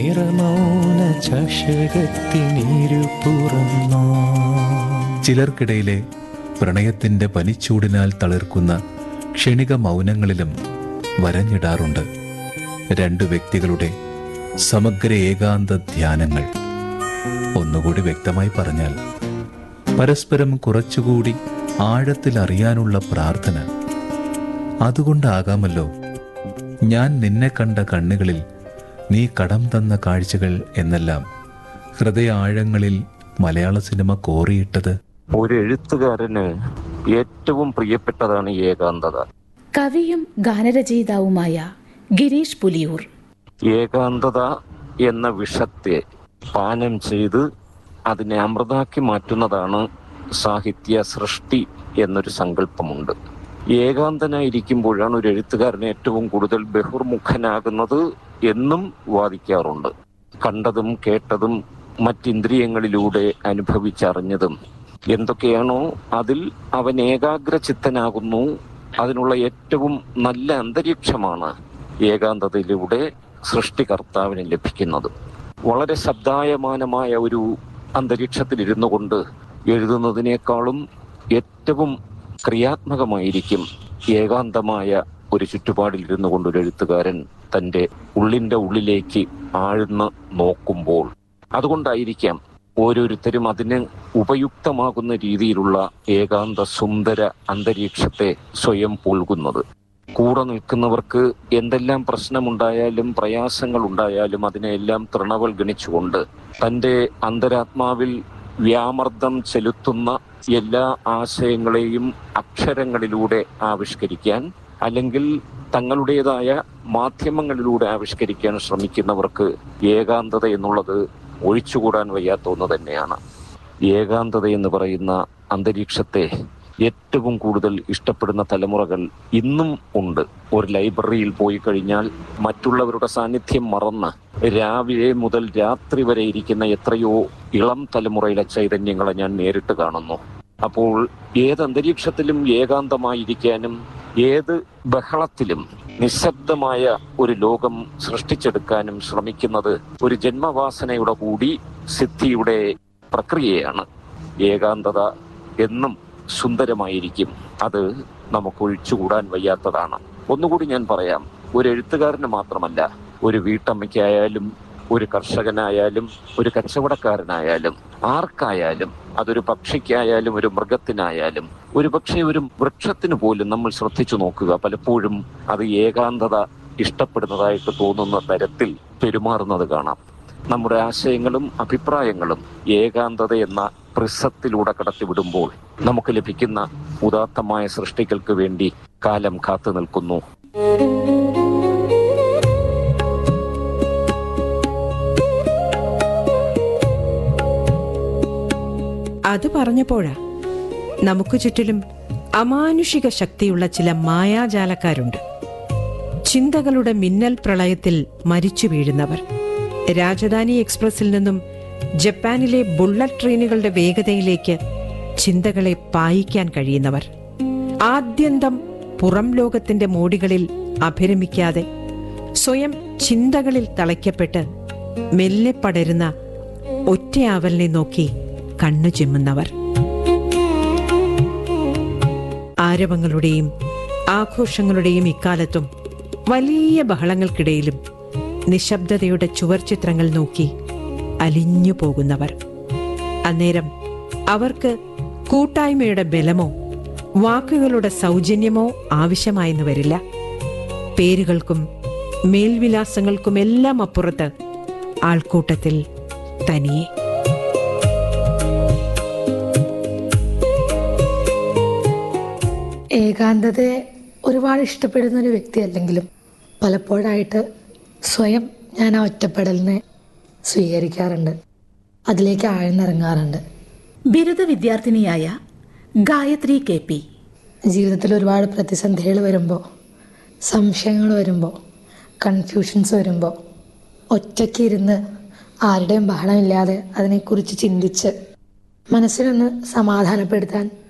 നിറമൗന ചഷകത്തിനീരു പുറന്നോ ചിലർക്കിടയിലെ പ്രണയത്തിന്റെ പനിച്ചൂടിനാൽ തളിർക്കുന്ന ക്ഷണിക മൗനങ്ങളിലും വരഞ്ഞിടാറുണ്ട് രണ്ടു വ്യക്തികളുടെ സമഗ്ര ഏകാന്ത ധ്യാനങ്ങൾ ഒന്നുകൂടി വ്യക്തമായി പറഞ്ഞാൽ പരസ്പരം കുറച്ചുകൂടി ആഴത്തിൽ അറിയാനുള്ള പ്രാർത്ഥന അതുകൊണ്ടാകാമല്ലോ ഞാൻ നിന്നെ കണ്ട കണ്ണുകളിൽ നീ കടം തന്ന കാഴ്ചകൾ എന്നെല്ലാം ഹൃദയ ആഴങ്ങളിൽ മലയാള സിനിമ കോറിയിട്ടത് ഒരു എഴുത്തുകാരന് ഏറ്റവും പ്രിയപ്പെട്ടതാണ് ഈ ഏകാന്തത കവിയും ഗാനരചയിതാവുമായ ഗിരീഷ് പുലിയൂർ ഏകാന്തത എന്ന വിഷത്തെ പാനം ചെയ്ത് അതിനെ അമൃതാക്കി മാറ്റുന്നതാണ് സാഹിത്യ സൃഷ്ടി എന്നൊരു സങ്കല്പമുണ്ട് ഏകാന്തനായിരിക്കുമ്പോഴാണ് ഒരു എഴുത്തുകാരൻ ഏറ്റവും കൂടുതൽ ബഹുർമുഖനാകുന്നത് എന്നും വാദിക്കാറുണ്ട് കണ്ടതും കേട്ടതും മറ്റിന്ദ്രിയങ്ങളിലൂടെ അനുഭവിച്ചറിഞ്ഞതും എന്തൊക്കെയാണോ അതിൽ അവൻ ഏകാഗ്രചിത്തനാകുന്നു അതിനുള്ള ഏറ്റവും നല്ല അന്തരീക്ഷമാണ് ഏകാന്തതയിലൂടെ സൃഷ്ടികർത്താവിന് ലഭിക്കുന്നത് വളരെ ശബ്ദായമാനമായ ഒരു അന്തരീക്ഷത്തിൽ ഇരുന്നു കൊണ്ട് എഴുതുന്നതിനേക്കാളും ഏറ്റവും ക്രിയാത്മകമായിരിക്കും ഏകാന്തമായ ഒരു ചുറ്റുപാടിൽ ഇരുന്നു കൊണ്ട് ഒരു എഴുത്തുകാരൻ തന്റെ ഉള്ളിന്റെ ഉള്ളിലേക്ക് ആഴ്ന്ന് നോക്കുമ്പോൾ അതുകൊണ്ടായിരിക്കാം ഓരോരുത്തരും അതിന് ഉപയുക്തമാകുന്ന രീതിയിലുള്ള ഏകാന്ത സുന്ദര അന്തരീക്ഷത്തെ സ്വയം പുൽകുന്നത് കൂടെ നിൽക്കുന്നവർക്ക് എന്തെല്ലാം പ്രശ്നമുണ്ടായാലും പ്രയാസങ്ങൾ ഉണ്ടായാലും അതിനെല്ലാം തൃണവൽ ഗണിച്ചുകൊണ്ട് തന്റെ അന്തരാത്മാവിൽ വ്യാമർദ്ദം ചെലുത്തുന്ന എല്ലാ ആശയങ്ങളെയും അക്ഷരങ്ങളിലൂടെ ആവിഷ്കരിക്കാൻ അല്ലെങ്കിൽ തങ്ങളുടേതായ മാധ്യമങ്ങളിലൂടെ ആവിഷ്കരിക്കാൻ ശ്രമിക്കുന്നവർക്ക് ഏകാന്തത എന്നുള്ളത് ഒഴിച്ചുകൂടാൻ വയ്യാത്ത ഒന്ന് തന്നെയാണ് ഏകാന്തത എന്ന് പറയുന്ന അന്തരീക്ഷത്തെ ഏറ്റവും കൂടുതൽ ഇഷ്ടപ്പെടുന്ന തലമുറകൾ ഇന്നും ഉണ്ട് ഒരു ലൈബ്രറിയിൽ പോയി കഴിഞ്ഞാൽ മറ്റുള്ളവരുടെ സാന്നിധ്യം മറന്ന് രാവിലെ മുതൽ രാത്രി വരെ ഇരിക്കുന്ന എത്രയോ ഇളം തലമുറയിലെ ചൈതന്യങ്ങളെ ഞാൻ നേരിട്ട് കാണുന്നു അപ്പോൾ ഏത് അന്തരീക്ഷത്തിലും ഏകാന്തമായിരിക്കാനും ഏത് ബഹളത്തിലും നിശബ്ദമായ ഒരു ലോകം സൃഷ്ടിച്ചെടുക്കാനും ശ്രമിക്കുന്നത് ഒരു ജന്മവാസനയുടെ കൂടി സിദ്ധിയുടെ പ്രക്രിയയാണ് ഏകാന്തത എന്നും സുന്ദരമായിരിക്കും അത് നമുക്ക് ഒഴിച്ചുകൂടാൻ വയ്യാത്തതാണ് ഒന്നുകൂടി ഞാൻ പറയാം ഒരു എഴുത്തുകാരന് മാത്രമല്ല ഒരു വീട്ടമ്മയ്ക്കായാലും ഒരു കർഷകനായാലും ഒരു കച്ചവടക്കാരനായാലും ആർക്കായാലും അതൊരു പക്ഷിക്കായാലും ഒരു മൃഗത്തിനായാലും ഒരു പക്ഷേ ഒരു വൃക്ഷത്തിന് പോലും നമ്മൾ ശ്രദ്ധിച്ചു നോക്കുക പലപ്പോഴും അത് ഏകാന്തത ഇഷ്ടപ്പെടുന്നതായിട്ട് തോന്നുന്ന തരത്തിൽ പെരുമാറുന്നത് കാണാം നമ്മുടെ ആശയങ്ങളും അഭിപ്രായങ്ങളും ഏകാന്തത എന്ന പ്രിസത്തിലൂടെ കടത്തിവിടുമ്പോൾ നമുക്ക് ലഭിക്കുന്ന ഉദാത്തമായ സൃഷ്ടികൾക്ക് വേണ്ടി കാലം കാത്തു നിൽക്കുന്നു അത് പറഞ്ഞപ്പോഴാ നമുക്ക് ചുറ്റിലും അമാനുഷിക ശക്തിയുള്ള ചില മായാജാലക്കാരുണ്ട് ചിന്തകളുടെ മിന്നൽ പ്രളയത്തിൽ മരിച്ചു വീഴുന്നവർ രാജധാനി എക്സ്പ്രസിൽ നിന്നും ജപ്പാനിലെ ബുള്ളറ്റ് ട്രെയിനുകളുടെ വേഗതയിലേക്ക് ചിന്തകളെ പായിക്കാൻ കഴിയുന്നവർ ആദ്യന്തം പുറം ലോകത്തിന്റെ മോടികളിൽ അഭിരമിക്കാതെ സ്വയം ചിന്തകളിൽ തളയ്ക്കപ്പെട്ട് മെല്ലെ പടരുന്ന ഒറ്റയാവലിനെ നോക്കി കണ്ണു ചിമ്മുന്നവർ ആരവങ്ങളുടെയും ആഘോഷങ്ങളുടെയും ഇക്കാലത്തും വലിയ ബഹളങ്ങൾക്കിടയിലും നിശബ്ദതയുടെ ചുവർചിത്രങ്ങൾ നോക്കി അലിഞ്ഞു പോകുന്നവർ അന്നേരം അവർക്ക് കൂട്ടായ്മയുടെ ബലമോ വാക്കുകളുടെ സൗജന്യമോ ആവശ്യമായെന്ന് വരില്ല പേരുകൾക്കും മേൽവിലാസങ്ങൾക്കുമെല്ലാം അപ്പുറത്ത് ആൾക്കൂട്ടത്തിൽ തനിയെ ഏകാന്തതയെ ഒരുപാട് ഇഷ്ടപ്പെടുന്ന ഒരു വ്യക്തി അല്ലെങ്കിലും പലപ്പോഴായിട്ട് സ്വയം ഞാൻ ആ ഒറ്റപ്പെടലിനെ സ്വീകരിക്കാറുണ്ട് അതിലേക്ക് ആഴ്ന്നിറങ്ങാറുണ്ട് ബിരുദ വിദ്യാർത്ഥിനിയായ ഗായത്രി കെ പി ജീവിതത്തിൽ ഒരുപാട് പ്രതിസന്ധികൾ വരുമ്പോൾ സംശയങ്ങൾ വരുമ്പോൾ കൺഫ്യൂഷൻസ് വരുമ്പോൾ ഒറ്റയ്ക്ക് ഇരുന്ന് ആരുടെയും ബഹളമില്ലാതെ അതിനെക്കുറിച്ച് ചിന്തിച്ച് മനസ്സിനൊന്ന് സമാധാനപ്പെടുത്താൻ